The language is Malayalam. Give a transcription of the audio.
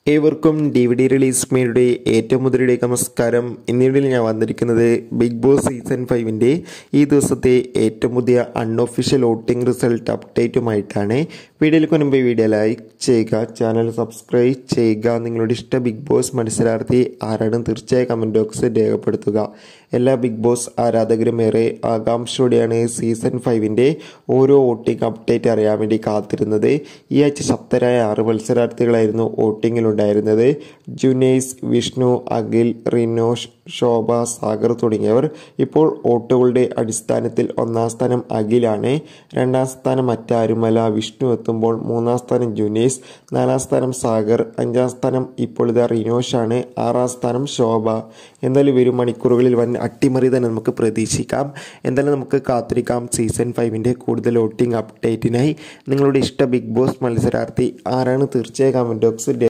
ഏവർക്കും ഡി വി ഡി റിലീസ് മേയുടെ ഏറ്റവും മുതലിലേക്ക് നമസ്കാരം ഇന്നിടയിൽ ഞാൻ വന്നിരിക്കുന്നത് ബിഗ് ബോസ് സീസൺ ഫൈവിൻ്റെ ഈ ദിവസത്തെ ഏറ്റവും പുതിയ അൺഒഫീഷ്യൽ വോട്ടിംഗ് റിസൾട്ട് അപ്ഡേറ്റുമായിട്ടാണ് വീഡിയോയിലേക്ക് മുൻപ് വീഡിയോ ലൈക്ക് ചെയ്യുക ചാനൽ സബ്സ്ക്രൈബ് ചെയ്യുക നിങ്ങളുടെ ഇഷ്ട ബിഗ് ബോസ് മത്സരാർത്ഥി ആരാണെന്ന് തീർച്ചയായും കമൻറ്റ് ബോക്സിൽ രേഖപ്പെടുത്തുക എല്ലാ ബിഗ് ബോസ് ആരാധകരും ഏറെ ആകാംക്ഷയോടെയാണ് സീസൺ ഫൈവിൻ്റെ ഓരോ വോട്ടിംഗ് അപ്ഡേറ്റ് അറിയാൻ വേണ്ടി കാത്തിരുന്നത് ഈ ആഴ്ച ശക്തരായ ആറ് മത്സരാർത്ഥികളായിരുന്നു വോട്ടിങ്ങിലുണ്ടായിരുന്നത് ജുനൈസ് വിഷ്ണു അഖിൽ റിനോഷ് ശോഭ സാഗർ തുടങ്ങിയവർ ഇപ്പോൾ വോട്ടുകളുടെ അടിസ്ഥാനത്തിൽ ഒന്നാം സ്ഥാനം അഖിലാണ് രണ്ടാം സ്ഥാനം മറ്റാരുമല്ല വിഷ്ണു എത്തുമ്പോൾ മൂന്നാം സ്ഥാനം ജുനൈസ് നാലാം സ്ഥാനം സാഗർ അഞ്ചാം സ്ഥാനം ഇപ്പോൾ ഇതാ റിനോഷാണ് ആറാം സ്ഥാനം ശോഭ എന്തായാലും വരും മണിക്കൂറുകളിൽ വൻ അട്ടിമറി തന്നെ നമുക്ക് പ്രതീക്ഷിക്കാം എന്തായാലും നമുക്ക് കാത്തിരിക്കാം സീസൺ ഫൈവിൻ്റെ കൂടുതൽ വോട്ടിംഗ് അപ്ഡേറ്റിനായി നിങ്ങളുടെ ഇഷ്ട ബിഗ് ബോസ് മത്സരാർത്ഥി ആരാണ് തീർച്ചയായും കമൻറ്റ് ബോക്സിൽ